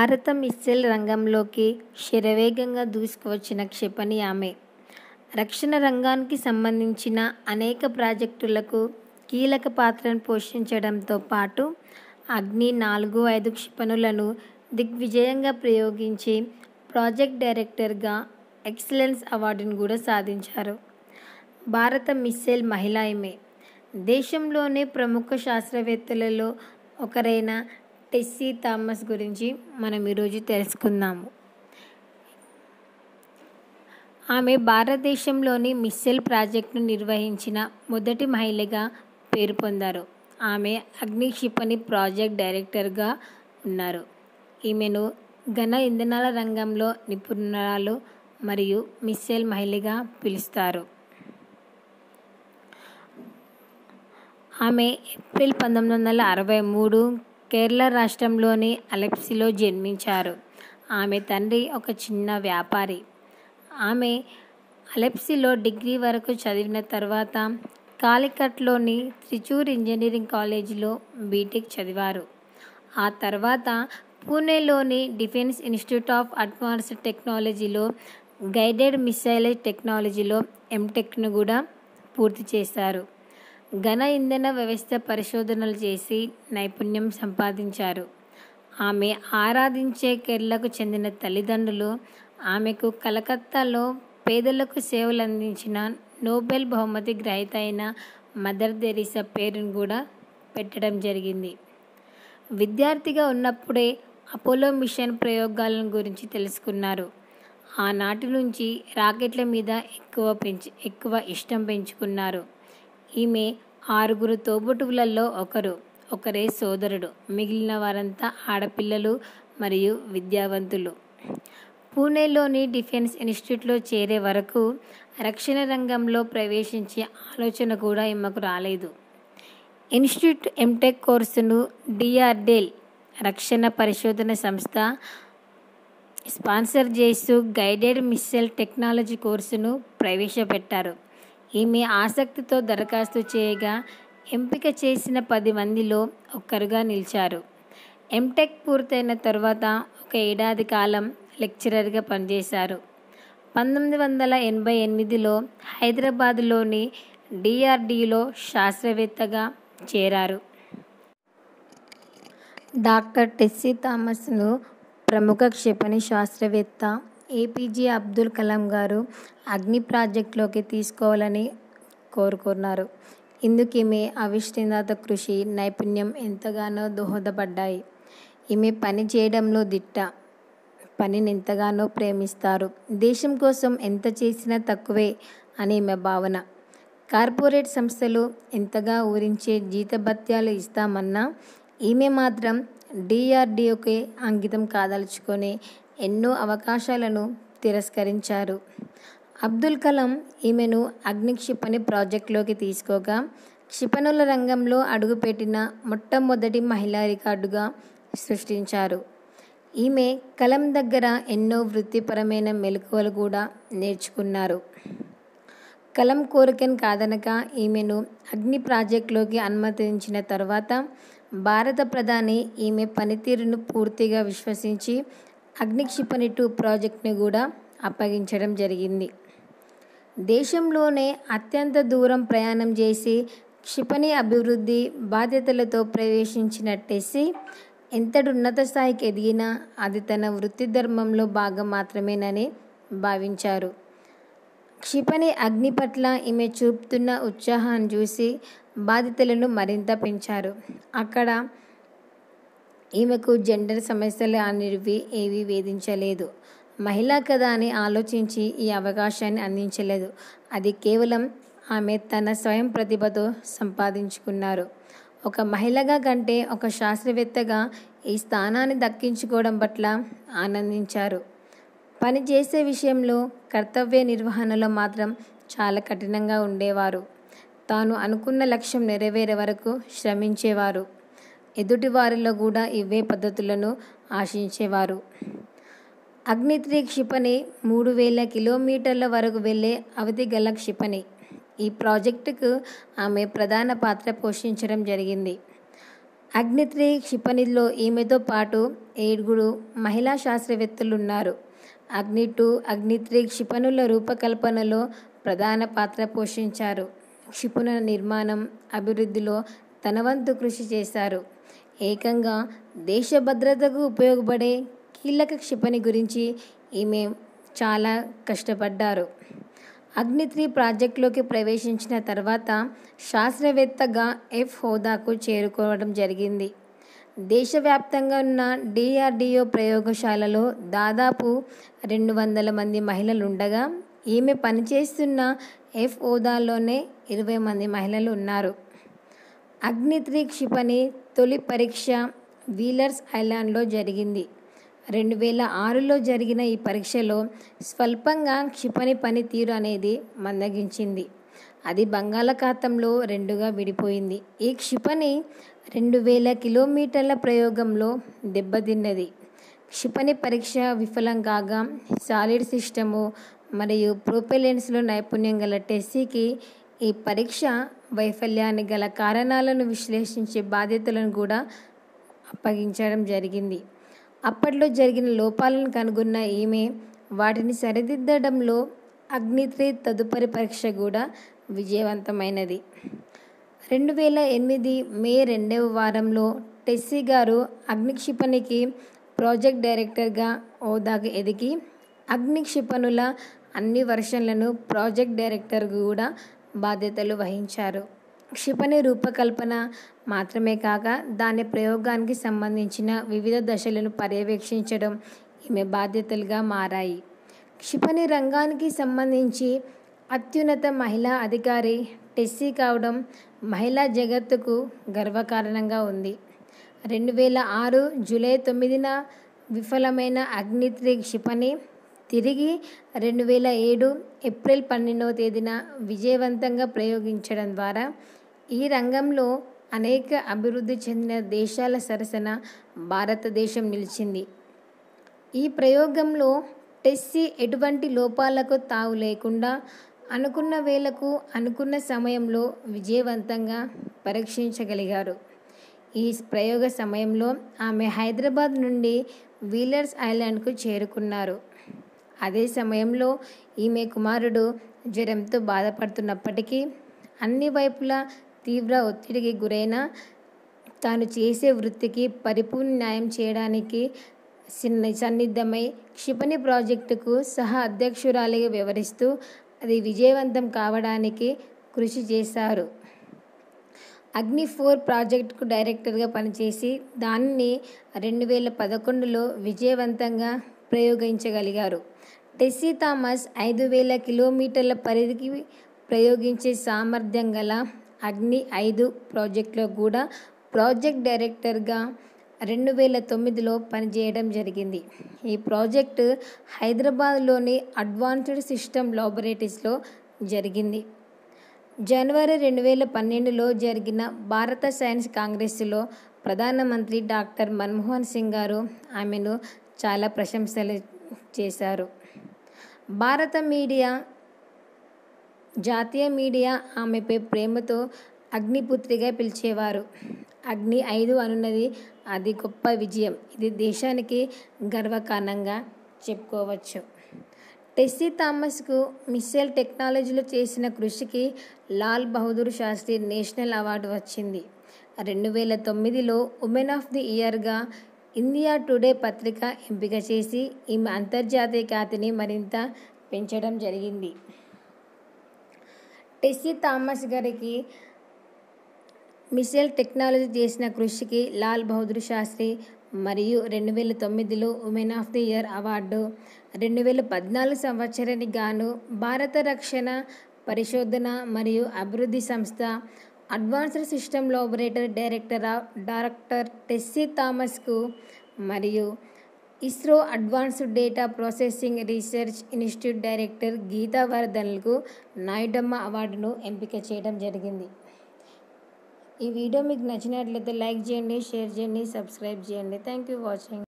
భారత మిస్సైల్ రంగంలోకి శరవేగంగా దూసుకువచ్చిన క్షిపణి ఆమె రక్షణ రంగానికి సంబంధించిన అనేక ప్రాజెక్టులకు కీలక పాత్రను పోషించడంతో పాటు అగ్ని నాలుగు ఐదు క్షిపణులను దిగ్విజయంగా ప్రయోగించి ప్రాజెక్ట్ డైరెక్టర్గా ఎక్సలెన్స్ అవార్డును కూడా సాధించారు భారత మిస్సైల్ మహిళ ఈమె దేశంలోనే ప్రముఖ శాస్త్రవేత్తలలో ఒకరైన టెస్సీ థామస్ గురించి మనం ఈరోజు తెలుసుకుందాము ఆమె భారతదేశంలోని మిస్సైల్ ప్రాజెక్టును నిర్వహించిన మొదటి మహిళగా పేరు పొందారు ఆమె అగ్ని క్షిపణి ప్రాజెక్ట్ డైరెక్టర్గా ఉన్నారు ఈమెను ఘన ఇంధనాల రంగంలో నిపుణురాలు మరియు మిస్సైల్ మహిళగా పిలుస్తారు ఆమె ఏప్రిల్ పంతొమ్మిది వందల అరవై మూడు కేరళ రాష్ట్రంలోని అలెప్సిలో జన్మించారు ఆమె తండ్రి ఒక చిన్న వ్యాపారి ఆమె అలెప్సిలో డిగ్రీ వరకు చదివిన తర్వాత కాలికట్లోని త్రిచూర్ ఇంజనీరింగ్ కాలేజీలో బీటెక్ చదివారు ఆ తర్వాత పూణేలోని డిఫెన్స్ ఇన్స్టిట్యూట్ ఆఫ్ అడ్వాన్స్డ్ టెక్నాలజీలో గైడెడ్ మిసైల్ టెక్నాలజీలో ఎంటెక్ను కూడా పూర్తి చేశారు ఘన ఇంధన వ్యవస్థ పరిశోధనలు చేసి నైపుణ్యం సంపాదించారు ఆమె ఆరాధించే కేరళకు చెందిన తల్లిదండ్రులు ఆమెకు కలకత్తాలో పేదలకు సేవలు అందించిన నోబెల్ బహుమతి గ్రహీత అయిన మదర్ తెరీసా పేరును కూడా పెట్టడం జరిగింది విద్యార్థిగా ఉన్నప్పుడే అపోలో మిషన్ ప్రయోగాలను గురించి తెలుసుకున్నారు ఆనాటి నుంచి రాకెట్ల మీద ఎక్కువ పెంచి ఎక్కువ ఇష్టం పెంచుకున్నారు ఈమె ఆరుగురు తోబుట్టువులలో ఒకరు ఒకరే సోదరుడు మిగిలిన వారంతా ఆడపిల్లలు మరియు విద్యావంతులు పూణేలోని డిఫెన్స్ ఇన్స్టిట్యూట్లో చేరే వరకు రక్షణ రంగంలో ప్రవేశించే ఆలోచన కూడా ఈమెకు రాలేదు ఇన్స్టిట్యూట్ ఎంటెక్ కోర్సును డిఆర్డెల్ రక్షణ పరిశోధన సంస్థ స్పాన్సర్ చేస్తూ గైడెడ్ మిస్సైల్ టెక్నాలజీ కోర్సును ప్రవేశపెట్టారు ఈమె ఆసక్తితో దరఖాస్తు చేయగా ఎంపిక చేసిన పది మందిలో ఒక్కరుగా నిలిచారు ఎంటెక్ పూర్తయిన తర్వాత ఒక ఏడాది కాలం లెక్చరర్గా పనిచేశారు పంతొమ్మిది వందల ఎనభై ఎనిమిదిలో హైదరాబాదులోని డిఆర్డీలో శాస్త్రవేత్తగా చేరారు డాక్టర్ టెస్సీ థామస్ను ప్రముఖ క్షిపణి శాస్త్రవేత్త ఏపీజే అబ్దుల్ కలాం గారు అగ్ని ప్రాజెక్టులోకి తీసుకోవాలని కోరుకున్నారు ఇందుకు ఈమె అవిష్ఠినాత కృషి నైపుణ్యం ఎంతగానో దోహదపడ్డాయి ఈమె పని చేయడంలో దిట్ట పనిని ఎంతగానో ప్రేమిస్తారు దేశం కోసం ఎంత చేసినా తక్కువే అని ఈమె భావన కార్పొరేట్ సంస్థలు ఎంతగా ఊరించే జీతభత్యాలు ఇస్తామన్నా ఈమె మాత్రం డిఆర్డిఓకే అంకితం కాదలుచుకొని ఎన్నో అవకాశాలను తిరస్కరించారు అబ్దుల్ కలాం ఈమెను అగ్ని క్షిపణి ప్రాజెక్టులోకి తీసుకోగా క్షిపణుల రంగంలో అడుగుపెట్టిన మొట్టమొదటి మహిళా రికార్డుగా సృష్టించారు ఈమె కలం దగ్గర ఎన్నో వృత్తిపరమైన మెలకువలు కూడా నేర్చుకున్నారు కలం కోరికను కాదనక ఈమెను అగ్ని ప్రాజెక్టులోకి అనుమతించిన తర్వాత భారత ప్రధాని ఈమె పనితీరును పూర్తిగా విశ్వసించి అగ్ని క్షిపణి టూ ప్రాజెక్ట్ని కూడా అప్పగించడం జరిగింది దేశంలోనే అత్యంత దూరం ప్రయాణం చేసి క్షిపణి అభివృద్ధి బాధ్యతలతో ప్రవేశించిన టెస్సీ ఎంతటి ఉన్నత స్థాయికి ఎదిగినా అది తన వృత్తి ధర్మంలో భాగం మాత్రమేనని భావించారు క్షిపణి అగ్ని పట్ల ఈమె చూపుతున్న ఉత్సాహాన్ని చూసి బాధితులను మరింత పెంచారు అక్కడ ఈమెకు జెండర్ సమస్యలు అనేవి ఏవీ వేధించలేదు మహిళా కదా అని ఆలోచించి ఈ అవకాశాన్ని అందించలేదు అది కేవలం ఆమె తన స్వయం ప్రతిభతో సంపాదించుకున్నారు ఒక మహిళగా కంటే ఒక శాస్త్రవేత్తగా ఈ స్థానాన్ని దక్కించుకోవడం పట్ల ఆనందించారు పని చేసే విషయంలో కర్తవ్య నిర్వహణలో మాత్రం చాలా కఠినంగా ఉండేవారు తాను అనుకున్న లక్ష్యం నెరవేరే వరకు శ్రమించేవారు ఎదుటివారిలో కూడా ఇవే పద్ధతులను ఆశించేవారు అగ్నిత్రి క్షిపణి మూడు వేల కిలోమీటర్ల వరకు వెళ్ళే అవధి గల క్షిపణి ఈ ప్రాజెక్టుకు ఆమె ప్రధాన పాత్ర పోషించడం జరిగింది అగ్నిత్రి క్షిపణిలో ఈమెతో పాటు ఏడుగురు మహిళా శాస్త్రవేత్తలున్నారు అగ్ని టూ అగ్నిత్రి క్షిపణుల రూపకల్పనలో ప్రధాన పాత్ర పోషించారు క్షిపణుల నిర్మాణం అభివృద్ధిలో తన వంతు కృషి చేశారు ఏకంగా దేశ భద్రతకు ఉపయోగపడే కీలక క్షిపణి గురించి ఈమె చాలా కష్టపడ్డారు అగ్నిత్రి ప్రాజెక్టులోకి ప్రవేశించిన తర్వాత శాస్త్రవేత్తగా ఎఫ్ హోదాకు చేరుకోవడం జరిగింది దేశవ్యాప్తంగా ఉన్న డిఆర్డిఓ ప్రయోగశాలలో దాదాపు రెండు వందల మంది మహిళలు ఉండగా ఈమె పనిచేస్తున్న ఎఫ్ హోదాలోనే ఇరవై మంది మహిళలు ఉన్నారు అగ్నిత్రి క్షిపణి తొలి పరీక్ష వీలర్స్ ఐలాండ్లో జరిగింది రెండు వేల ఆరులో జరిగిన ఈ పరీక్షలో స్వల్పంగా క్షిపణి పనితీరు అనేది మందగించింది అది బంగాళాఖాతంలో రెండుగా విడిపోయింది ఈ క్షిపణి రెండు వేల కిలోమీటర్ల ప్రయోగంలో దెబ్బతిన్నది క్షిపణి పరీక్ష విఫలం కాగా సాలిడ్ సిస్టము మరియు ప్రొపెలెన్స్లో నైపుణ్యం గల టెస్సీకి ఈ పరీక్ష వైఫల్యాన్ని గల కారణాలను విశ్లేషించే బాధ్యతలను కూడా అప్పగించడం జరిగింది అప్పట్లో జరిగిన లోపాలను కనుగొన్న ఈమె వాటిని సరిదిద్దడంలో అగ్నిత్రి తదుపరి పరీక్ష కూడా విజయవంతమైనది రెండు వేల ఎనిమిది మే రెండవ వారంలో టెస్సీ గారు అగ్నిక్షిపణికి ప్రాజెక్ట్ డైరెక్టర్గా హోదాకు ఎదిగి అగ్నిక్షిపణుల అన్ని వర్షన్లను ప్రాజెక్ట్ డైరెక్టర్ కూడా బాధ్యతలు వహించారు క్షిపణి రూపకల్పన మాత్రమే కాక దాని ప్రయోగానికి సంబంధించిన వివిధ దశలను పర్యవేక్షించడం ఈమె బాధ్యతలుగా మారాయి క్షిపణి రంగానికి సంబంధించి అత్యున్నత మహిళా అధికారి టెస్సీ కావడం మహిళా జగత్తుకు గర్వకారణంగా ఉంది రెండు వేల ఆరు జూలై తొమ్మిదిన విఫలమైన అగ్నిత్రి క్షిపణి తిరిగి రెండు వేల ఏడు ఏప్రిల్ పన్నెండవ తేదీన విజయవంతంగా ప్రయోగించడం ద్వారా ఈ రంగంలో అనేక అభివృద్ధి చెందిన దేశాల సరసన భారతదేశం నిలిచింది ఈ ప్రయోగంలో టెస్సీ ఎటువంటి లోపాలకు తావు లేకుండా అనుకున్న వేళకు అనుకున్న సమయంలో విజయవంతంగా పరీక్షించగలిగారు ఈ ప్రయోగ సమయంలో ఆమె హైదరాబాద్ నుండి వీలర్స్ ఐలాండ్కు చేరుకున్నారు అదే సమయంలో ఈమె కుమారుడు జ్వరంతో బాధపడుతున్నప్పటికీ అన్ని వైపులా తీవ్ర ఒత్తిడికి గురైన తాను చేసే వృత్తికి పరిపూర్ణ న్యాయం చేయడానికి సిన్న సన్నిద్ధమై క్షిపణి ప్రాజెక్టుకు సహా అధ్యక్షురాలిగా వ్యవహరిస్తూ అది విజయవంతం కావడానికి కృషి చేశారు అగ్ని ఫోర్ ప్రాజెక్టుకు డైరెక్టర్గా పనిచేసి దానిని రెండు వేల పదకొండులో విజయవంతంగా ప్రయోగించగలిగారు టెస్సీ థామస్ ఐదు వేల కిలోమీటర్ల పరిధికి ప్రయోగించే సామర్థ్యం గల అగ్ని ఐదు ప్రాజెక్టులో కూడా ప్రాజెక్ట్ డైరెక్టర్గా రెండు వేల తొమ్మిదిలో పనిచేయడం జరిగింది ఈ ప్రాజెక్టు హైదరాబాద్లోని అడ్వాన్స్డ్ సిస్టమ్ లాబొరేటరీస్లో జరిగింది జనవరి రెండు వేల పన్నెండులో జరిగిన భారత సైన్స్ కాంగ్రెస్లో ప్రధానమంత్రి డాక్టర్ మన్మోహన్ సింగ్ గారు ఆమెను చాలా ప్రశంసలు చేశారు భారత మీడియా జాతీయ మీడియా ఆమెపై ప్రేమతో అగ్నిపుత్రిగా పిలిచేవారు అగ్ని ఐదు అనున్నది అది గొప్ప విజయం ఇది దేశానికి గర్వకారణంగా చెప్పుకోవచ్చు టెస్సీ థామస్కు మిస్సైల్ టెక్నాలజీలో చేసిన కృషికి లాల్ బహదూర్ శాస్త్రి నేషనల్ అవార్డు వచ్చింది రెండు వేల తొమ్మిదిలో ఉమెన్ ఆఫ్ ది ఇయర్గా ఇండియా టుడే పత్రిక ఎంపిక చేసి ఈమె అంతర్జాతీయ ఖ్యాతిని మరింత పెంచడం జరిగింది టెస్సీ థామస్ గారికి మిసైల్ టెక్నాలజీ చేసిన కృషికి లాల్ బహదూర్ శాస్త్రి మరియు రెండు వేల తొమ్మిదిలో women of the year award రెండు వేల పద్నాలుగు సంవత్సరానికి గాను భారత రక్షణ పరిశోధన మరియు అభివృద్ధి సంస్థ advanced system laboratory director director Tessy థామస్కు మరియు ISRO advanced data processing research institute director Geetha వర్ధన్లకు నాయుడమ్మ అవార్డును ఎంపిక చేయడం జరిగింది ఈ వీడియో మీకు నచ్చినట్లయితే లైక్ చేయండి షేర్ చేయండి సబ్స్క్రైబ్ చేయండి థ్యాంక్ యూ వాచింగ్